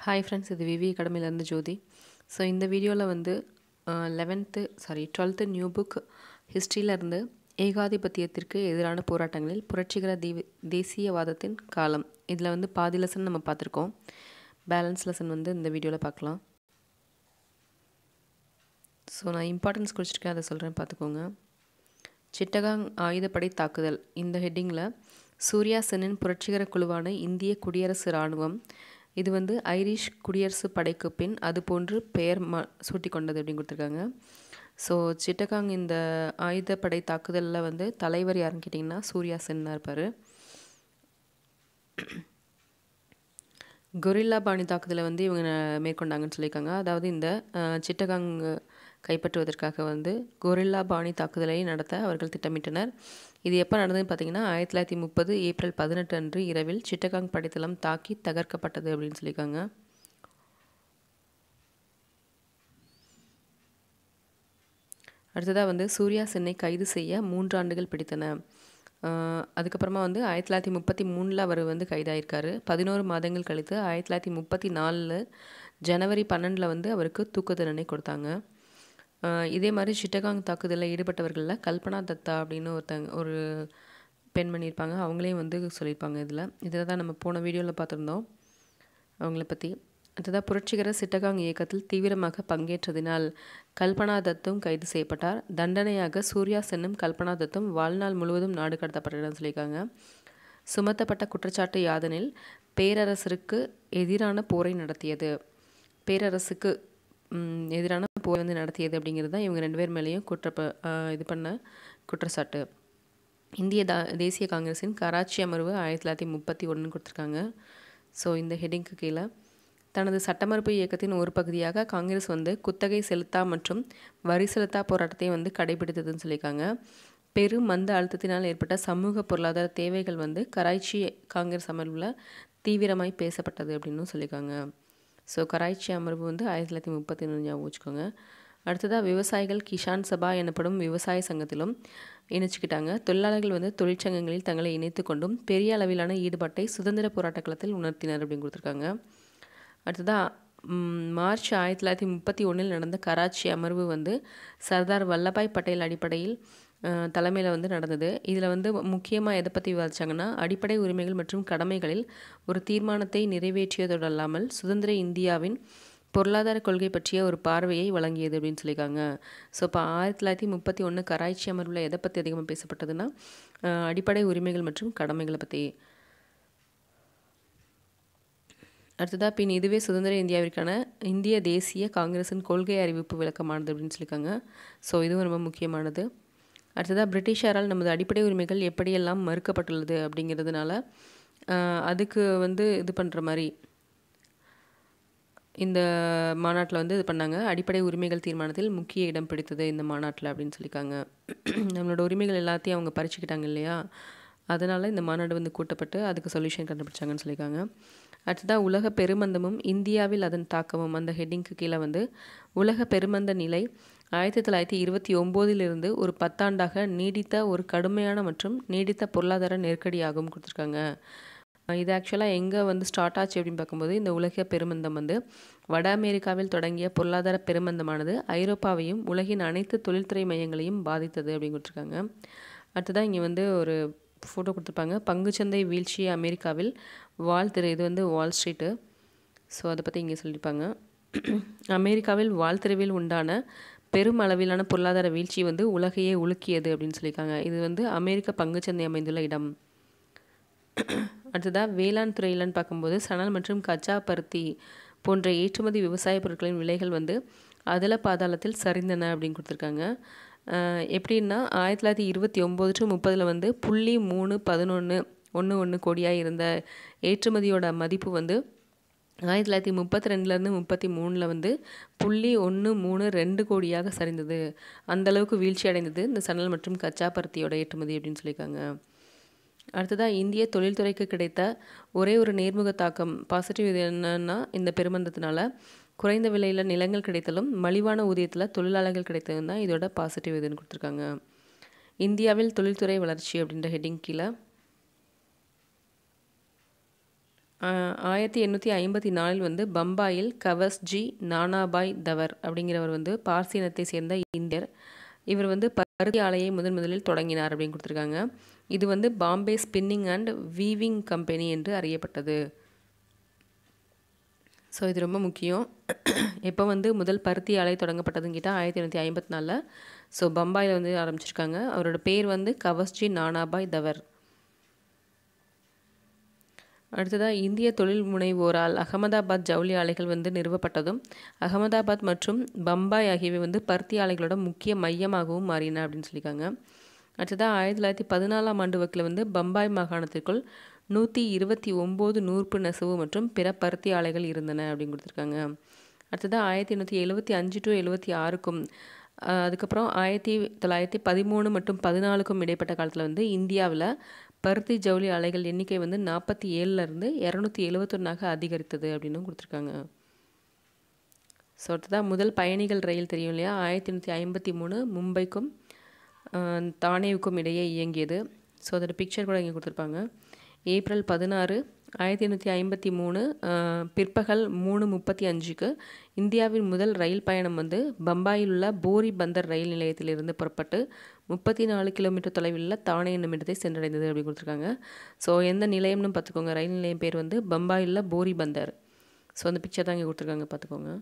hi friends இது விவி அகாடமிலேருந்து ஜோதி so இந்த வீடியோவில் வந்து eleventh sorry twelfth new book ஹிஸ்ட்ரியிலேருந்து ஏகாதிபத்தியத்திற்கு எதிரான போராட்டங்களில் புரட்சிகர தீவி தேசியவாதத்தின் காலம் இதில் வந்து பாதி லெசன் நம்ம பார்த்துருக்கோம் பேலன்ஸ் லெசன் வந்து இந்த வீடியோவில் பார்க்கலாம் ஸோ நான் இம்பார்ட்டன்ஸ் குறிச்சிருக்கேன் அதை சொல்கிறேன் பார்த்துக்கோங்க சிட்டகாங் ஆயுதப்படை தாக்குதல் இந்த ஹெட்டிங்கில் சூர்யா சென்னின் புரட்சிகர குழுவான இந்திய குடியரசு இராணுவம் இது வந்து ஐரிஷ் குடியரசு படைக்கு பின் அது போன்று பெயர் ம சூட்டி கொண்டது அப்படின்னு கொடுத்துருக்காங்க ஸோ சிட்டகாங் இந்த ஆயுதப்படை தாக்குதலில் வந்து தலைவர் யாருன்னு கேட்டிங்கன்னா சூர்யா சென்னா இருப்பார் கொரில்லா பாணி தாக்குதலை வந்து இவங்க மேற்கொண்டாங்கன்னு சொல்லியிருக்காங்க அதாவது இந்த சிட்டகாங் கைப்பற்றுவதற்காக வந்து கொரில்லா பாணி தாக்குதலை நடத்த அவர்கள் திட்டமிட்டனர் இது எப்போ நடந்ததுன்னு பார்த்தீங்கன்னா ஆயிரத்தி தொள்ளாயிரத்தி முப்பது ஏப்ரல் பதினெட்டு அன்று இரவில் சிட்டகாங் படைத்தளம் தாக்கி தகர்க்கப்பட்டது அப்படின்னு சொல்லியிருக்காங்க அடுத்ததாக வந்து சூர்யா சென்னை கைது செய்ய மூன்று ஆண்டுகள் பிடித்தன அதுக்கப்புறமா வந்து ஆயிரத்தி தொள்ளாயிரத்தி முப்பத்தி மூணில் அவர் வந்து கைதாயிருக்காரு பதினோரு மாதங்கள் கழித்து ஆயிரத்தி தொள்ளாயிரத்தி முப்பத்தி நாலில் ஜனவரி பன்னெண்டில் வந்து அவருக்கு தூக்கு தண்டனை கொடுத்தாங்க இதே மாதிரி சிட்டகாங் தாக்குதலில் ஈடுபட்டவர்களில் கல்பனா தத்தா அப்படின்னு ஒருத்தங்க ஒரு பெண்மணி இருப்பாங்க அவங்களையும் வந்து சொல்லியிருப்பாங்க இதில் இதில் தான் நம்ம போன வீடியோவில் பார்த்துருந்தோம் அவங்கள பற்றி அடுத்ததாக புரட்சிகர சிட்டகாங் இயக்கத்தில் தீவிரமாக பங்கேற்றதினால் கல்பனா தத்தும் கைது செய்யப்பட்டார் தண்டனையாக சூர்யா சென்னும் கல்பனா தத்தும் வாழ்நாள் முழுவதும் நாடு கடத்தப்பட்டதுன்னு சொல்லியிருக்காங்க சுமத்தப்பட்ட குற்றச்சாட்டு யாதனில் பேரரசருக்கு எதிரான போரை நடத்தியது பேரரசுக்கு எதிரான போர் வந்து நடத்தியது அப்படிங்கிறது தான் இவங்க ரெண்டு பேர் மேலேயும் குற்ற இது பண்ண குற்றச்சாட்டு இந்திய தா தேசிய காங்கிரஸின் கராச்சி அமர்வு ஆயிரத்தி தொள்ளாயிரத்தி முப்பத்தி ஒன்று கொடுத்துருக்காங்க ஸோ இந்த ஹெட்டிங்க்கு கீழே தனது சட்டமறுப்பு இயக்கத்தின் ஒரு பகுதியாக காங்கிரஸ் வந்து குத்தகை செலுத்தா மற்றும் வரி செலுத்தா போராட்டத்தை வந்து கடைபிடித்ததுன்னு சொல்லியிருக்காங்க பெரும் மந்த அழுத்தத்தினால் ஏற்பட்ட சமூக பொருளாதார தேவைகள் வந்து கராய்ச்சி காங்கிரஸ் அமர்வில் தீவிரமாய் பேசப்பட்டது அப்படின்னு சொல்லியிருக்காங்க ஸோ கராய்ச்சி அமர்வு வந்து ஆயிரத்தி தொள்ளாயிரத்தி முப்பத்தி ஒன்று ஞாபகம் வச்சுக்கோங்க அடுத்ததாக விவசாயிகள் கிஷான் சபா எனப்படும் விவசாய சங்கத்திலும் இணைச்சிக்கிட்டாங்க தொழிலாளர்கள் வந்து தொழிற்சங்கங்களில் தங்களை இணைத்து கொண்டும் பெரிய அளவிலான ஈடுபாட்டை சுதந்திர போராட்ட களத்தில் உணர்த்தினர் அப்படின்னு கொடுத்துருக்காங்க அடுத்ததாக மார்ச் ஆயிரத்தி தொள்ளாயிரத்தி முப்பத்தி ஒன்றில் நடந்த கராச்சி அமர்வு வந்து சர்தார் வல்லபாய் பட்டேல் அடிப்படையில் தலைமையில் வந்து நடந்தது இதில் வந்து முக்கியமாக எதை பற்றி விவாதிச்சாங்கன்னா அடிப்படை உரிமைகள் மற்றும் கடமைகளில் ஒரு தீர்மானத்தை நிறைவேற்றியதோடு அல்லாமல் சுதந்திர இந்தியாவின் பொருளாதார கொள்கை பற்றிய ஒரு பார்வையை வழங்கியது அப்படின்னு சொல்லியிருக்காங்க ஸோ இப்போ ஆயிரத்தி தொள்ளாயிரத்தி முப்பத்தி ஒன்று கராய்ச்சி அமர்வில் எதை பற்றி அதிகமாக பேசப்பட்டதுன்னா அடிப்படை உரிமைகள் மற்றும் கடமைகளை பற்றி அடுத்ததாக பின் இதுவே சுதந்திர இந்தியாவிற்கான இந்திய தேசிய காங்கிரஸின் கொள்கை அறிவிப்பு விளக்கமானது அப்படின்னு சொல்லியிருக்காங்க ஸோ இதுவும் ரொம்ப முக்கியமானது அடுத்ததாக பிரிட்டிஷாரால் நமது அடிப்படை உரிமைகள் எப்படியெல்லாம் மறுக்கப்பட்டுள்ளது அப்படிங்கிறதுனால அதுக்கு வந்து இது பண்ணுற மாதிரி இந்த மாநாட்டில் வந்து இது பண்ணாங்க அடிப்படை உரிமைகள் தீர்மானத்தில் முக்கிய இடம் பிடித்தது இந்த மாநாட்டில் அப்படின்னு சொல்லியிருக்காங்க நம்மளோட உரிமைகள் எல்லாத்தையும் அவங்க பறிச்சுக்கிட்டாங்க இல்லையா அதனால் இந்த மாநாடு வந்து கூட்டப்பட்டு அதுக்கு சொல்யூஷன் கண்டுபிடிச்சாங்கன்னு சொல்லியிருக்காங்க அடுத்ததாக உலக பெருமந்தமும் இந்தியாவில் அதன் தாக்கமும் அந்த ஹெட்டிங்க்கு கீழே வந்து உலக பெருமந்த நிலை ஆயிரத்தி தொள்ளாயிரத்தி இருபத்தி ஒம்போதிலிருந்து ஒரு பத்தாண்டாக நீடித்த ஒரு கடுமையான மற்றும் நீடித்த பொருளாதார நெருக்கடியாகவும் கொடுத்துருக்காங்க இது ஆக்சுவலாக எங்கே வந்து ஸ்டார்ட் ஆச்சு அப்படின்னு பார்க்கும்போது இந்த உலக பெருமந்தம் வந்து வட அமெரிக்காவில் தொடங்கிய பொருளாதார பெருமந்தமானது ஐரோப்பாவையும் உலகின் அனைத்து தொழில்துறை மையங்களையும் பாதித்தது அப்படின்னு கொடுத்துருக்காங்க அடுத்ததாக இங்கே வந்து ஒரு ஃபோட்டோ கொடுத்துருப்பாங்க பங்குச்சந்தை வீழ்ச்சி அமெரிக்காவில் வால் திரு இது வந்து வால் ஸ்ட்ரீட்டு ஸோ அதை பற்றி இங்கே சொல்லியிருப்பாங்க அமெரிக்காவில் வால் தெருவில் உண்டான பெரும் அளவிலான பொருளாதார வீழ்ச்சி வந்து உலகையே உலுக்கியது அப்படின்னு சொல்லியிருக்காங்க இது வந்து அமெரிக்க பங்குச்சந்தை அமைந்துள்ள இடம் அடுத்ததாக வேளாண் துறையிலன்னு பார்க்கும்போது சணல் மற்றும் கச்சா பருத்தி போன்ற ஏற்றுமதி விவசாய பொருட்களின் விலைகள் வந்து அதல பாதாளத்தில் சரிந்தன அப்படின்னு கொடுத்துருக்காங்க எப்படின்னா ஆயிரத்தி தொள்ளாயிரத்தி இருபத்தி ஒம்பது டு முப்பதில் வந்து புள்ளி மூணு பதினொன்று ஒன்று ஒன்று கோடியாக இருந்த ஏற்றுமதியோட மதிப்பு வந்து ஆயிரத்தி தொள்ளாயிரத்தி முப்பத்தி ரெண்டுலேருந்து முப்பத்தி மூணில் வந்து புள்ளி ஒன்று மூணு ரெண்டு கோடியாக சரிந்தது அந்தளவுக்கு வீழ்ச்சி அடைந்தது இந்த சணல் மற்றும் கச்சா பருத்தியோட ஏற்றுமதி அப்படின்னு சொல்லியிருக்காங்க அடுத்ததாக இந்திய தொழில்துறைக்கு கிடைத்த ஒரே ஒரு நேர்முக தாக்கம் பாசிட்டிவ் இது என்னன்னா இந்த பெருமந்தத்தினால குறைந்த விலையில் நிலங்கள் கிடைத்தலும் மலிவான ஊதியத்தில் தொழிலாளர்கள் கிடைத்ததும் தான் இதோட பாசிட்டிவ் இதுன்னு கொடுத்துருக்காங்க இந்தியாவில் தொழில்துறை வளர்ச்சி அப்படின்ற ஹெட்டிங் கீழே ஆயிரத்தி எண்ணூற்றி ஐம்பத்தி நாலில் வந்து பம்பாயில் கவஸ்ஜி நானாபாய் தவர் அப்படிங்கிறவர் வந்து பார்சி இனத்தை சேர்ந்த இந்தியர் இவர் வந்து பருத்தி ஆலையை முதன் முதலில் தொடங்கினார் அப்படின்னு கொடுத்துருக்காங்க இது வந்து Bombay spinning and weaving company என்று அறியப்பட்டது ஸோ இது ரொம்ப முக்கியம் எப்போ வந்து முதல் பருத்தி ஆலை தொடங்கப்பட்டதுன்னு கேட்டால் ஆயிரத்தி எண்ணூற்றி ஐம்பத்தி நாலில் ஸோ பம்பாயில் வந்து ஆரம்பிச்சிருக்காங்க அவரோட பேர் வந்து கவஸ்ஜி நானாபாய் தவர் அடுத்ததாக இந்திய தொழில் முனைவோரால் அகமதாபாத் ஜவுளி ஆலைகள் வந்து நிறுவப்பட்டதும் அகமதாபாத் மற்றும் பம்பாய் ஆகியவை வந்து பருத்தி ஆலைகளோட முக்கிய மையமாகவும் மாறின அப்படின்னு சொல்லியிருக்காங்க அடுத்ததாக ஆயிரத்தி தொள்ளாயிரத்தி பதினாலாம் ஆண்டு வாக்கில் வந்து பம்பாய் மாகாணத்திற்குள் நூற்றி இருபத்தி ஒம்பது நூற்பு நெசவு மற்றும் பிற பருத்தி ஆலைகள் இருந்தன அப்படின்னு கொடுத்துருக்காங்க அடுத்ததாக ஆயிரத்தி எண்ணூற்றி எழுபத்தி அஞ்சு டு எழுபத்தி ஆறுக்கும் அதுக்கப்புறம் ஆயிரத்தி தொள்ளாயிரத்தி பதிமூணு மற்றும் பதினாலுக்கும் இடைப்பட்ட காலத்தில் வந்து இந்தியாவில் பருத்தி ஜவுளி ஆலைகள் எண்ணிக்கை வந்து நாற்பத்தி ஏழுலேருந்து இரநூத்தி எழுபத்தொன்னாக அதிகரித்தது அப்படின்னு கொடுத்துருக்காங்க ஸோ அடுத்ததாக முதல் பயணிகள் ரயில் தெரியும் இல்லையா ஆயிரத்தி எண்ணூற்றி ஐம்பத்தி மூணு மும்பைக்கும் தானேவுக்கும் இடையே இயங்கியது ஸோ அதோட பிக்சர் கூட இங்கே கொடுத்துருப்பாங்க ஏப்ரல் பதினாறு ஆயிரத்தி எண்ணூற்றி ஐம்பத்தி மூணு பிற்பகல் மூணு முப்பத்தி அஞ்சுக்கு இந்தியாவின் முதல் ரயில் பயணம் வந்து பம்பாயில் உள்ள போரி பந்தர் ரயில் நிலையத்திலிருந்து புறப்பட்டு முப்பத்தி நாலு கிலோமீட்டர் தொலைவில் உள்ள தானே என்னும் இடத்தை சென்றடைந்தது அப்படின்னு கொடுத்துருக்காங்க ஸோ எந்த நிலையம்னு பார்த்துக்கோங்க ரயில் நிலையம் பேர் வந்து பம்பாயில் போரி பந்தர் ஸோ அந்த பிக்சர் தான் இங்கே கொடுத்துருக்காங்க பார்த்துக்கோங்க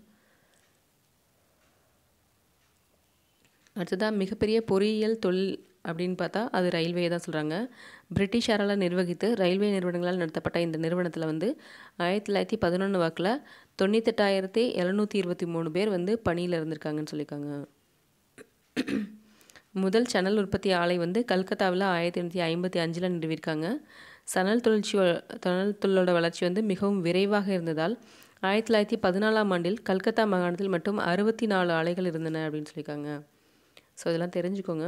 அடுத்ததாக மிகப்பெரிய பொறியியல் தொழில் அப்படின்னு பார்த்தா அது ரயில்வே தான் சொல்கிறாங்க பிரிட்டிஷாரால் நிர்வகித்து ரயில்வே நிறுவனங்களால் நடத்தப்பட்ட இந்த நிறுவனத்தில் வந்து ஆயிரத்தி தொள்ளாயிரத்தி பதினொன்று வாக்கில் தொண்ணூத்தெட்டாயிரத்தி எழுநூற்றி இருபத்தி மூணு பேர் வந்து பணியில் இருந்திருக்காங்கன்னு சொல்லியிருக்காங்க முதல் சணல் உற்பத்தி ஆலை வந்து கல்கத்தாவில் ஆயிரத்தி எண்ணூற்றி ஐம்பத்தி அஞ்சில் நிறுவியிருக்காங்க சணல் தொழிற்சி சணல் தொழிலோட வளர்ச்சி வந்து மிகவும் விரைவாக இருந்ததால் ஆயிரத்தி தொள்ளாயிரத்தி பதினாலாம் ஆண்டில் கல்கத்தா மாகாணத்தில் மட்டும் அறுபத்தி நாலு ஆலைகள் இருந்தன அப்படின்னு சொல்லியிருக்காங்க ஸோ இதெல்லாம் தெரிஞ்சுக்கோங்க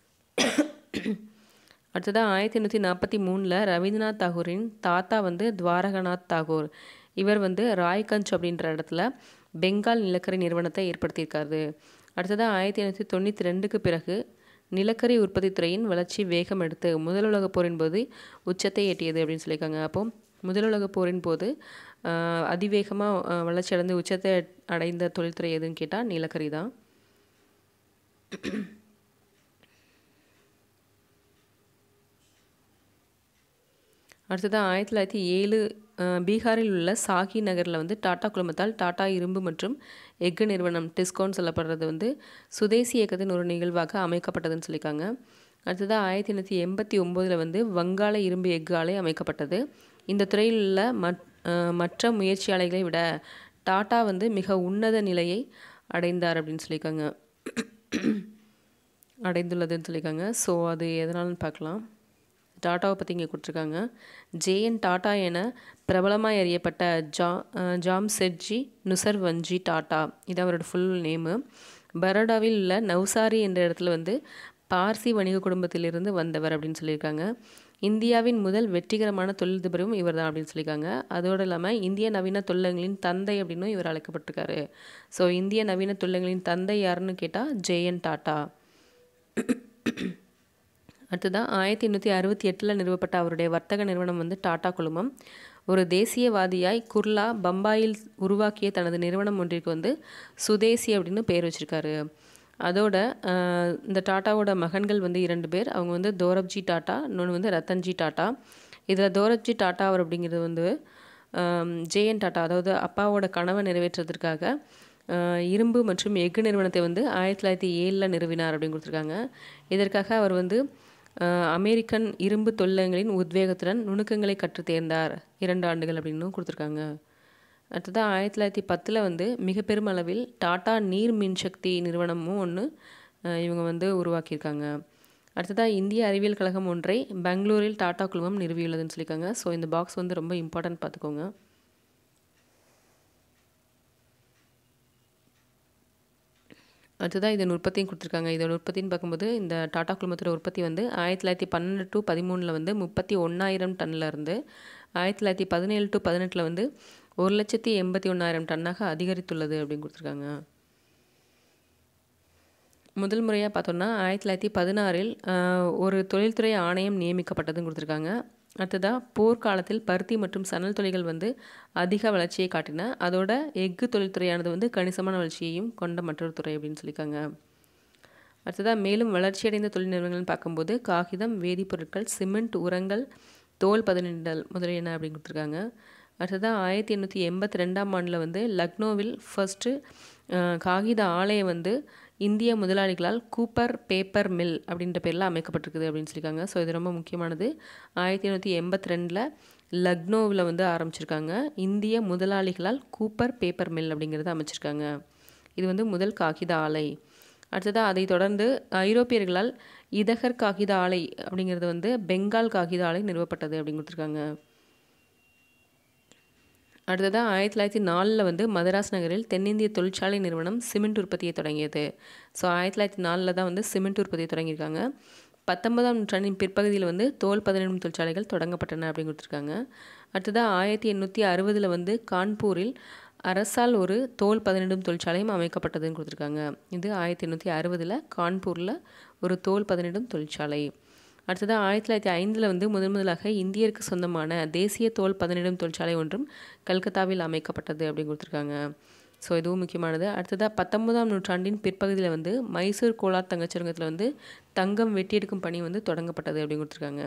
அடுத்ததாக ஆயிரத்தி எண்ணூற்றி நாற்பத்தி மூணில் ரவீந்திரநாத் தாகூரின் தாத்தா வந்து துவாரகநாத் தாகூர் இவர் வந்து ராய்கஞ்ச் அப்படின்ற இடத்துல பெங்கால் நிலக்கரி நிறுவனத்தை ஏற்படுத்தியிருக்காரு அடுத்ததாக ஆயிரத்தி எண்ணூற்றி தொண்ணூற்றி ரெண்டுக்கு பிறகு நிலக்கரி உற்பத்தி துறையின் வளர்ச்சி வேகம் எடுத்து முதல் உலகப் போரின் போது உச்சத்தை எட்டியது அப்படின்னு சொல்லியிருக்காங்க அப்போ முதல் உலகப் போரின் போது அதிவேகமாக வளர்ச்சி அடைந்து உச்சத்தை அடைந்த தொழில்துறை எதுன்னு கேட்டால் நிலக்கரி தான் அடுத்ததாக ஆயிரத்தி தொள்ளாயிரத்தி ஏழு பீகாரில் உள்ள சாகி நகரில் வந்து டாடா குழுமத்தால் டாடா இரும்பு மற்றும் எஃகு நிறுவனம் டிஸ்கோன்னு சொல்லப்படுறது வந்து சுதேசி இயக்கத்தின் ஒரு நிகழ்வாக அமைக்கப்பட்டதுன்னு சொல்லியிருக்காங்க அடுத்ததாக ஆயிரத்தி எண்ணூற்றி எண்பத்தி ஒம்போதில் வந்து வங்காள இரும்பு எஃகு ஆலை அமைக்கப்பட்டது இந்த துறையில் உள்ள மற்ற முயற்சியாளர்களை விட டாடா வந்து மிக உன்னத நிலையை அடைந்தார் அப்படின்னு சொல்லியிருக்காங்க அடைந்துள்ளதுன்னு சொல்லியிருக்காங்க ஸோ அது எதனாலன்னு பார்க்கலாம் டாட்டாவை பற்றி இங்கே கொடுத்துருக்காங்க ஜேஎன் டாட்டா என பிரபலமாக அறியப்பட்ட ஜா ஜாம் செட்ஜி நுசர் வஞ்சி டாட்டா இது அவரோட ஃபுல் நேமு பரோடாவில் உள்ள நவ்சாரி என்ற இடத்துல வந்து பார்சி வணிக குடும்பத்திலிருந்து வந்தவர் அப்படின்னு சொல்லியிருக்காங்க இந்தியாவின் முதல் வெற்றிகரமான தொழிலதிபரும் இவர் தான் அப்படின்னு சொல்லியிருக்காங்க அதோடு இல்லாமல் இந்திய நவீன தொழிலங்களின் தந்தை அப்படின்னும் இவர் அழைக்கப்பட்டிருக்காரு ஸோ இந்திய நவீன தொழிலங்களின் தந்தை யாருன்னு கேட்டால் ஜேஎன் டாட்டா அடுத்ததாக ஆயிரத்தி எண்ணூற்றி அறுபத்தி எட்டில் நிறுவப்பட்ட அவருடைய வர்த்தக நிறுவனம் வந்து டாடா குழுமம் ஒரு தேசியவாதியாய் குர்லா பம்பாயில் உருவாக்கிய தனது நிறுவனம் ஒன்றிற்கு வந்து சுதேசி அப்படின்னு பேர் வச்சுருக்காரு அதோட இந்த டாட்டாவோட மகன்கள் வந்து இரண்டு பேர் அவங்க வந்து தோரப்ஜி டாட்டா இன்னொன்று வந்து ரத்தன்ஜி டாட்டா இதில் தோரப்ஜி டாட்டா அவர் அப்படிங்கிறது வந்து ஜேஎன் டாட்டா அதாவது அப்பாவோட கனவை நிறைவேற்றுறதுக்காக இரும்பு மற்றும் எஃகு நிறுவனத்தை வந்து ஆயிரத்தி தொள்ளாயிரத்தி ஏழில் நிறுவினார் அப்படின்னு கொடுத்துருக்காங்க இதற்காக அவர் வந்து அமெரிக்கன் இரும்பு தொழிலங்களின் உத்வேகத்துடன் நுணுக்கங்களை கற்றுத் தேர்ந்தார் இரண்டு ஆண்டுகள் அப்படின்னு கொடுத்துருக்காங்க அடுத்ததாக ஆயிரத்தி தொள்ளாயிரத்தி பத்தில் வந்து மிக பெரும் அளவில் டாடா நீர் மின்சக்தி நிறுவனமும் ஒன்று இவங்க வந்து உருவாக்கியிருக்காங்க அடுத்ததாக இந்திய அறிவியல் கழகம் ஒன்றை பெங்களூரில் டாடா குழுமம் நிறுவியுள்ளதுன்னு சொல்லியிருக்காங்க ஸோ இந்த பாக்ஸ் வந்து ரொம்ப இம்பார்ட்டன்ட் பார்த்துக்கோங்க அடுத்ததாக இதன் உற்பத்தியும் கொடுத்துருக்காங்க இதோட உற்பத்தின்னு பார்க்கும்போது இந்த டாடா குழுமத்தோட உற்பத்தி வந்து ஆயிரத்தி தொள்ளாயிரத்தி பன்னெண்டு டு பதிமூணில் வந்து முப்பத்தி ஒன்றாயிரம் டன்னில் இருந்து ஆயிரத்தி தொள்ளாயிரத்தி பதினேழு டு பதினெட்டில் வந்து ஒரு லட்சத்தி எண்பத்தி ஒன்றாயிரம் டன்னாக அதிகரித்துள்ளது அப்படின்னு கொடுத்துருக்காங்க முதல் முறையாக பார்த்தோன்னா ஆயிரத்தி தொள்ளாயிரத்தி பதினாறில் ஒரு தொழில்துறை ஆணையம் நியமிக்கப்பட்டதுன்னு கொடுத்துருக்காங்க அடுத்ததாக போர்க்காலத்தில் பருத்தி மற்றும் சணல் தொழில்கள் வந்து அதிக வளர்ச்சியை காட்டின அதோட எஃகு தொழில்துறையானது வந்து கணிசமான வளர்ச்சியையும் கொண்ட மற்றொரு துறை அப்படின்னு சொல்லியிருக்காங்க அடுத்ததாக மேலும் வளர்ச்சியடைந்த தொழில் நிறுவனங்கள்னு பார்க்கும்போது காகிதம் வேதிப்பொருட்கள் சிமெண்ட் உரங்கள் தோல் பதனிடல் முதலியன அப்படின்னு கொடுத்துருக்காங்க அடுத்ததாக ஆயிரத்தி எண்ணூற்றி எண்பத்தி ரெண்டாம் ஆண்டில் வந்து லக்னோவில் ஃபஸ்ட்டு காகித ஆலையை வந்து இந்திய முதலாளிகளால் கூப்பர் பேப்பர் மில் அப்படின்ற பேரில் அமைக்கப்பட்டிருக்குது அப்படின்னு சொல்லியிருக்காங்க ஸோ இது ரொம்ப முக்கியமானது ஆயிரத்தி எண்ணூற்றி எண்பத்தி ரெண்டில் லக்னோவில் வந்து ஆரம்பிச்சிருக்காங்க இந்திய முதலாளிகளால் கூப்பர் பேப்பர் மில் அப்படிங்கிறத அமைச்சிருக்காங்க இது வந்து முதல் காகித ஆலை அடுத்ததாக அதை தொடர்ந்து ஐரோப்பியர்களால் இதகர் காகித ஆலை அப்படிங்கிறது வந்து பெங்கால் காகித ஆலை நிறுவப்பட்டது அப்படின்னு கொடுத்துருக்காங்க அடுத்ததாக ஆயிரத்தி தொள்ளாயிரத்தி நாலில் வந்து மதராஸ் நகரில் தென்னிந்திய தொழிற்சாலை நிறுவனம் சிமெண்ட் உற்பத்தியை தொடங்கியது ஸோ ஆயிரத்தி தொள்ளாயிரத்தி நாலில் தான் வந்து சிமெண்ட் உற்பத்தியை தொடங்கியிருக்காங்க பத்தொன்பதாம் நூற்றாண்டின் பிற்பகுதியில் வந்து தோல் பதனிடும் தொழிற்சாலைகள் தொடங்கப்பட்டன அப்படின்னு கொடுத்துருக்காங்க அடுத்ததாக ஆயிரத்தி எண்ணூற்றி அறுபதில் வந்து கான்பூரில் அரசால் ஒரு தோல் பதனிடும் தொழிற்சாலையும் அமைக்கப்பட்டதுன்னு கொடுத்துருக்காங்க இது ஆயிரத்தி எண்ணூற்றி அறுபதில் கான்பூரில் ஒரு தோல் பதனிடும் தொழிற்சாலை அடுத்ததாக ஆயிரத்தி தொள்ளாயிரத்தி ஐந்தில் வந்து முதன் முதலாக இந்தியருக்கு சொந்தமான தேசிய தோல் பதனிடும் தொழிற்சாலை ஒன்றும் கல்கத்தாவில் அமைக்கப்பட்டது அப்படின்னு கொடுத்துருக்காங்க ஸோ இதுவும் முக்கியமானது அடுத்ததாக பத்தொன்பதாம் நூற்றாண்டின் பிற்பகுதியில் வந்து மைசூர் கோலார் தங்கச்சுரங்கத்தில் வந்து தங்கம் வெட்டியெடுக்கும் பணி வந்து தொடங்கப்பட்டது அப்படின்னு கொடுத்துருக்காங்க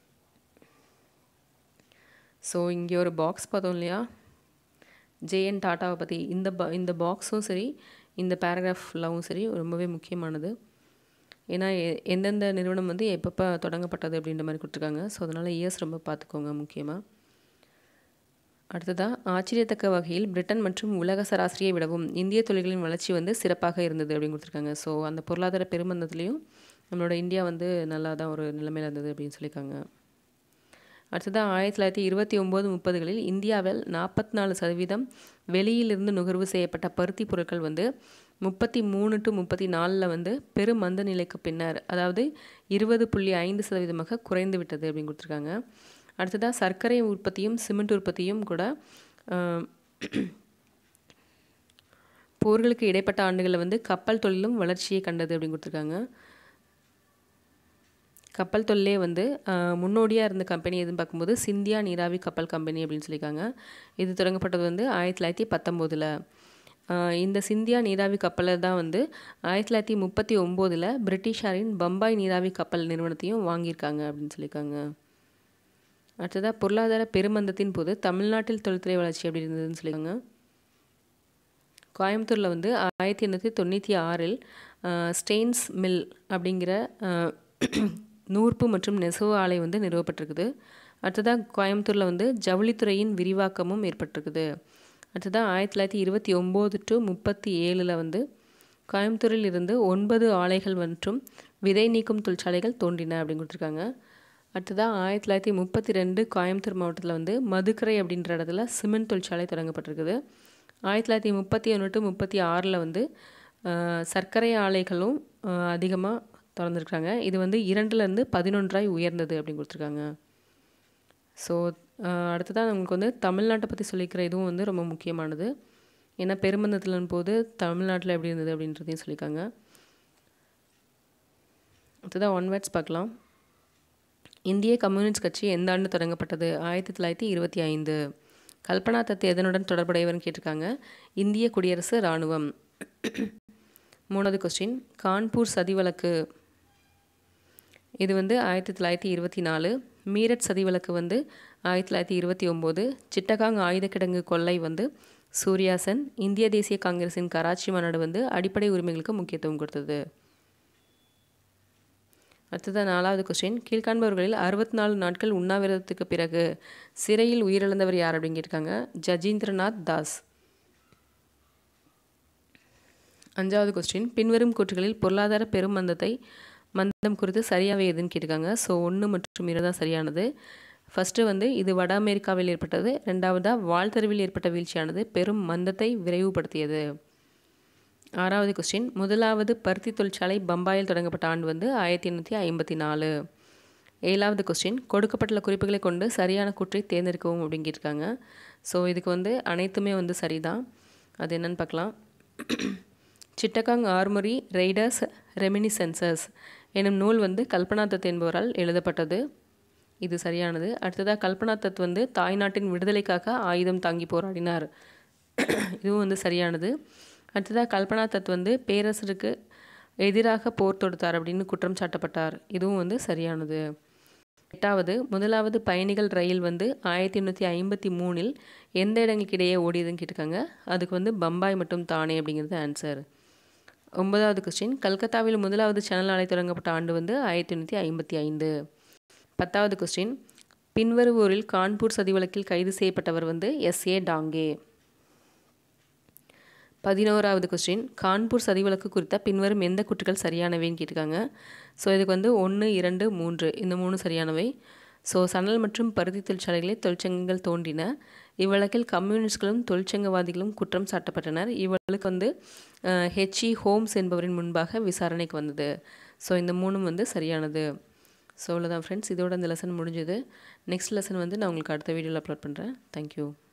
ஸோ இங்கே ஒரு பாக்ஸ் பார்த்தோம் இல்லையா ஜேஎன் டாட்டாவை பற்றி இந்த பா இந்த பாக்ஸும் சரி இந்த பேராகிராஃப் ஃபுல்லாகவும் சரி ரொம்பவே முக்கியமானது ஏன்னா எந்தெந்த நிறுவனம் வந்து எப்பப்போ தொடங்கப்பட்டது அப்படின்ற மாதிரி கொடுத்துருக்காங்க ஸோ அதனால் இயர்ஸ் ரொம்ப பார்த்துக்கோங்க முக்கியமாக அடுத்ததாக ஆச்சரியத்தக்க வகையில் பிரிட்டன் மற்றும் உலக சராசரியை விடவும் இந்திய தொழில்களின் வளர்ச்சி வந்து சிறப்பாக இருந்தது அப்படின்னு கொடுத்துருக்காங்க ஸோ அந்த பொருளாதார பெருமந்தத்துலேயும் நம்மளோட இந்தியா வந்து நல்லா தான் ஒரு நிலைமையில் இருந்தது அப்படின்னு சொல்லியிருக்காங்க அடுத்ததாக ஆயிரத்தி தொள்ளாயிரத்தி இருபத்தி ஒம்பது முப்பதுகளில் இந்தியாவில் நாற்பத்தி நாலு சதவீதம் வெளியிலிருந்து நுகர்வு செய்யப்பட்ட பருத்தி பொருட்கள் வந்து முப்பத்தி மூணு டு முப்பத்தி நாலில் வந்து பெரும் மந்த நிலைக்கு பின்னர் அதாவது இருபது புள்ளி ஐந்து சதவீதமாக குறைந்து விட்டது அப்படின்னு கொடுத்துருக்காங்க அடுத்ததாக சர்க்கரை உற்பத்தியும் சிமெண்ட் உற்பத்தியும் கூட போர்களுக்கு இடைப்பட்ட ஆண்டுகளில் வந்து கப்பல் தொழிலும் வளர்ச்சியை கண்டது அப்படின்னு கொடுத்துருக்காங்க கப்பல் தொழிலே வந்து முன்னோடியாக இருந்த கம்பெனி எதுன்னு பார்க்கும்போது சிந்தியா நீராவி கப்பல் கம்பெனி அப்படின்னு சொல்லியிருக்காங்க இது தொடங்கப்பட்டது வந்து ஆயிரத்தி தொள்ளாயிரத்தி பத்தொம்போதில் இந்த சிந்தியா நீராவி கப்பலை தான் வந்து ஆயிரத்தி தொள்ளாயிரத்தி முப்பத்தி ஒம்போதில் பிரிட்டிஷாரின் பம்பாய் நீராவி கப்பல் நிறுவனத்தையும் வாங்கியிருக்காங்க அப்படின்னு சொல்லியிருக்காங்க அடுத்ததாக பொருளாதார பெருமந்தத்தின் போது தமிழ்நாட்டில் தொழில்துறை வளர்ச்சி எப்படி இருந்ததுன்னு சொல்லியிருக்காங்க கோயம்புத்தூரில் வந்து ஆயிரத்தி எண்ணூற்றி தொண்ணூற்றி ஆறில் ஸ்டெயின்ஸ் மில் அப்படிங்கிற நூற்பு மற்றும் நெசவு ஆலை வந்து நிறுவப்பட்டிருக்குது அடுத்ததாக கோயம்புத்தூரில் வந்து ஜவுளித்துறையின் விரிவாக்கமும் ஏற்பட்டிருக்குது அடுத்ததாக ஆயிரத்தி தொள்ளாயிரத்தி இருபத்தி ஒம்பது டு முப்பத்தி ஏழில் வந்து கோயம்புத்தூரில் இருந்து ஒன்பது ஆலைகள் மற்றும் விதை நீக்கும் தொழிற்சாலைகள் தோன்றின அப்படின்னு கொடுத்துருக்காங்க அடுத்ததாக ஆயிரத்தி தொள்ளாயிரத்தி முப்பத்தி ரெண்டு கோயம்புத்தூர் மாவட்டத்தில் வந்து மதுக்கரை அப்படின்ற இடத்துல சிமெண்ட் தொழிற்சாலை தொடங்கப்பட்டிருக்குது ஆயிரத்தி தொள்ளாயிரத்தி முப்பத்தி ஒன்று டு முப்பத்தி ஆறில் வந்து சர்க்கரை ஆலைகளும் அதிகமாக திறந்துருக்குறாங்க இது வந்து இரண்டுலேருந்து பதினொன்றாய் உயர்ந்தது அப்படின்னு கொடுத்துருக்காங்க ஸோ அடுத்ததாக நமக்கு வந்து தமிழ்நாட்டை பற்றி சொல்லிக்கிற இதுவும் வந்து ரொம்ப முக்கியமானது ஏன்னா பெருமந்தத்தின் போது தமிழ்நாட்டில் எப்படி இருந்தது அப்படின்றதையும் சொல்லியிருக்காங்க அடுத்ததாக ஒன் வேர்ட்ஸ் பார்க்கலாம் இந்திய கம்யூனிஸ்ட் கட்சி எந்த ஆண்டு தொடங்கப்பட்டது ஆயிரத்தி தொள்ளாயிரத்தி இருபத்தி ஐந்து கல்பனா தத்து எதனுடன் தொடர்புடையவர்னு கேட்டிருக்காங்க இந்திய குடியரசு இராணுவம் மூணாவது கொஸ்டின் கான்பூர் சதி வழக்கு இது வந்து ஆயிரத்தி தொள்ளாயிரத்தி இருபத்தி நாலு மீரட் சதி வழக்கு வந்து ஆயிரத்தி தொள்ளாயிரத்தி இருபத்தி ஒம்போது சிட்டகாங் ஆயுத கிடங்கு கொள்ளை வந்து சூர்யாசன் இந்திய தேசிய காங்கிரஸின் கராச்சி மாநாடு வந்து அடிப்படை உரிமைகளுக்கு முக்கியத்துவம் கொடுத்தது அடுத்தது நாலாவது கொஸ்டின் கீழ்காண்பவர்களில் அறுபத்தி நாலு நாட்கள் உண்ணாவிரதத்துக்கு பிறகு சிறையில் உயிரிழந்தவர் யார் அப்படின்னு கேட்டிருக்காங்க ஜஜீந்திரநாத் தாஸ் அஞ்சாவது கொஸ்டின் பின்வரும் கூற்றுகளில் பொருளாதார பெரும் மந்தத்தை மந்தம் குறித்து சரியாகவே எதுன்னு கேட்டிருக்காங்க ஸோ ஒன்று மற்றும் இரு தான் சரியானது ஃபஸ்ட்டு வந்து இது வட அமெரிக்காவில் ஏற்பட்டது ரெண்டாவதாக வாழ்த்தறிவில் ஏற்பட்ட வீழ்ச்சியானது பெரும் மந்தத்தை விரைவுபடுத்தியது ஆறாவது கொஸ்டின் முதலாவது பருத்தி தொழிற்சாலை பம்பாயில் தொடங்கப்பட்ட ஆண்டு வந்து ஆயிரத்தி எண்ணூற்றி ஐம்பத்தி நாலு ஏழாவது கொஸ்டின் கொடுக்கப்பட்டுள்ள குறிப்புகளை கொண்டு சரியான கூற்றை தேர்ந்தெடுக்கவும் அப்படின்னு கேட்டிருக்காங்க ஸோ இதுக்கு வந்து அனைத்துமே வந்து சரிதான் அது என்னன்னு பார்க்கலாம் சிட்டகாங் ஆர்மரி ரெய்டர்ஸ் ரெமினிசென்சஸ் எனும் நூல் வந்து கல்பனா தத் என்பவரால் எழுதப்பட்டது இது சரியானது அடுத்ததாக கல்பனா தத் வந்து தாய்நாட்டின் விடுதலைக்காக ஆயுதம் தாங்கி போராடினார் இதுவும் வந்து சரியானது அடுத்ததாக கல்பனா தத் வந்து பேரரசருக்கு எதிராக போர் தொடுத்தார் அப்படின்னு குற்றம் சாட்டப்பட்டார் இதுவும் வந்து சரியானது எட்டாவது முதலாவது பயணிகள் ரயில் வந்து ஆயிரத்தி எண்ணூற்றி ஐம்பத்தி மூணில் எந்த இடங்களுக்கு இடையே ஓடியதுன்னு கேட்டிருக்காங்க அதுக்கு வந்து பம்பாய் மற்றும் தானே அப்படிங்கிறது ஆன்சர் ஒன்பதாவது கொஸ்டின் கல்கத்தாவில் முதலாவது சேனல் ஆலை தொடங்கப்பட்ட ஆண்டு வந்து ஆயிரத்தி எண்ணூற்றி ஐம்பத்தி ஐந்து பத்தாவது கொஸ்டின் பின்வருவோரில் கான்பூர் சதி வழக்கில் கைது செய்யப்பட்டவர் வந்து எஸ் ஏ டாங்கே பதினோராவது கொஸ்டின் கான்பூர் சதி வழக்கு குறித்த பின்வரும் எந்த குற்றங்கள் சரியானவைன்னு கேட்டிருக்காங்க ஸோ இதுக்கு வந்து ஒன்று இரண்டு மூன்று இந்த மூணு சரியானவை ஸோ சணல் மற்றும் பருத்தி தொழிற்சாலைகளில் தொழிற்சங்கங்கள் தோன்றின இவ்வழக்கில் கம்யூனிஸ்ட்களும் தொழிற்சங்கவாதிகளும் குற்றம் சாட்டப்பட்டனர் இவ்வழக்கு வந்து ஹெச்இ ஹோம்ஸ் என்பவரின் முன்பாக விசாரணைக்கு வந்தது ஸோ இந்த மூணும் வந்து சரியானது ஸோ அவ்வளோதான் ஃப்ரெண்ட்ஸ் இதோட இந்த லெசன் முடிஞ்சது நெக்ஸ்ட் லெசன் வந்து நான் உங்களுக்கு அடுத்த வீடியோவில் அப்லோட் பண்ணுறேன் தேங்க்யூ